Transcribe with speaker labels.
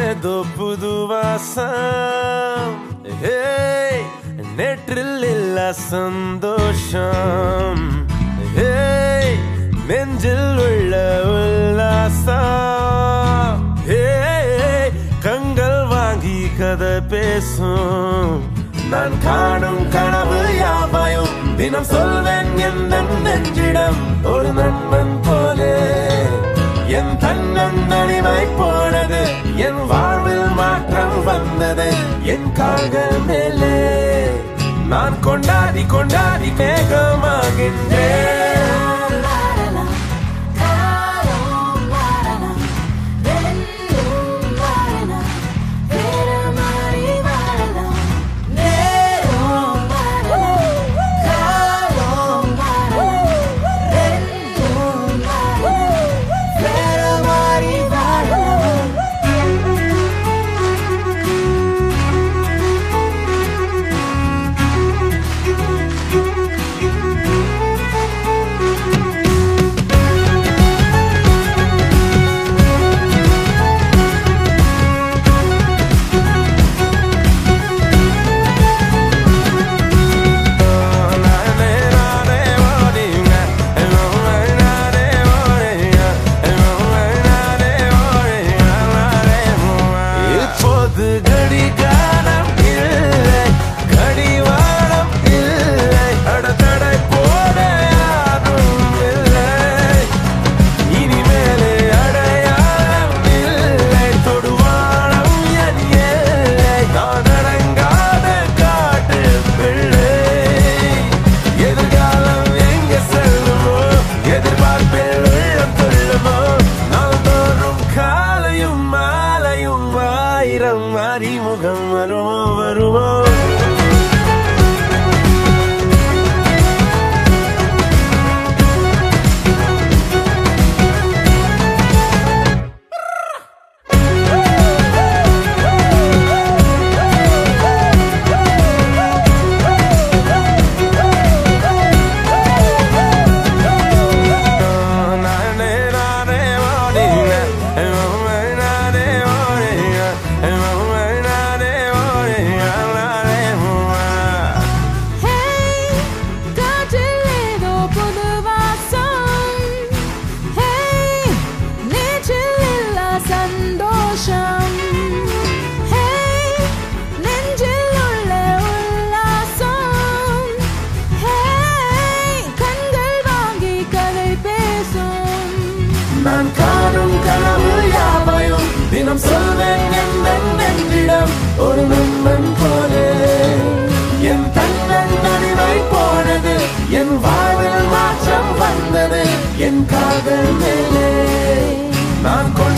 Speaker 1: ஏதோ புது வாசம் ஏய், நேற்றில் இல்ல சந்தோஷம் ஏய், நெஞ்சில் உள்ள உல்லாசம் ஏய், கண்கள் வாங்கி கதை பேசும் நான் காணும் கனவு யாவையும் தினம் சொல்வேன் என் நெஞ்சிடம் ஒரு நண்பன் போலே என் தன்னன் தனிமை போனது என் வாழ்வில் மாற்றம் வந்தது என் கால்கள் மேலே நான் கொண்டாடி கொண்டாடி வேகமாகின்றேன் இப்போது கடிகாரம் இல்லை கடிவாளம் இல்லை அடத்தடை போட யாரும் இல்லை இனிமேலே அடையாளம் இல்லை தொடுவானம் என் எல்லை நான் அடங்காத காட்டு பிள்ளை எதிர்காலம் எங்க செல்லுமோ எதிர்பார்ப்பில் உள்ளம் கொள்ளுமோ நாள்தோறும் காலையும் மாலையும் ஆயிரம் அறிமுகம் வருமோ வருமோ
Speaker 2: சந்தோஷம் Hey, நெஞ்சில் உள்ள உல்லாசம் Hey, கண்கள் வாங்கி கதை பேசும்
Speaker 1: நான் காணும் கனவு யாவையும் தினம் சொல்வேன் என் நெஞ்சிடம் ஒரு நண்பன் போலே என் தன்னன் நனிவை போனது என் வாழ்வில் மாற்றம் வந்தது என் காதல் மேலே நான் கொண்ட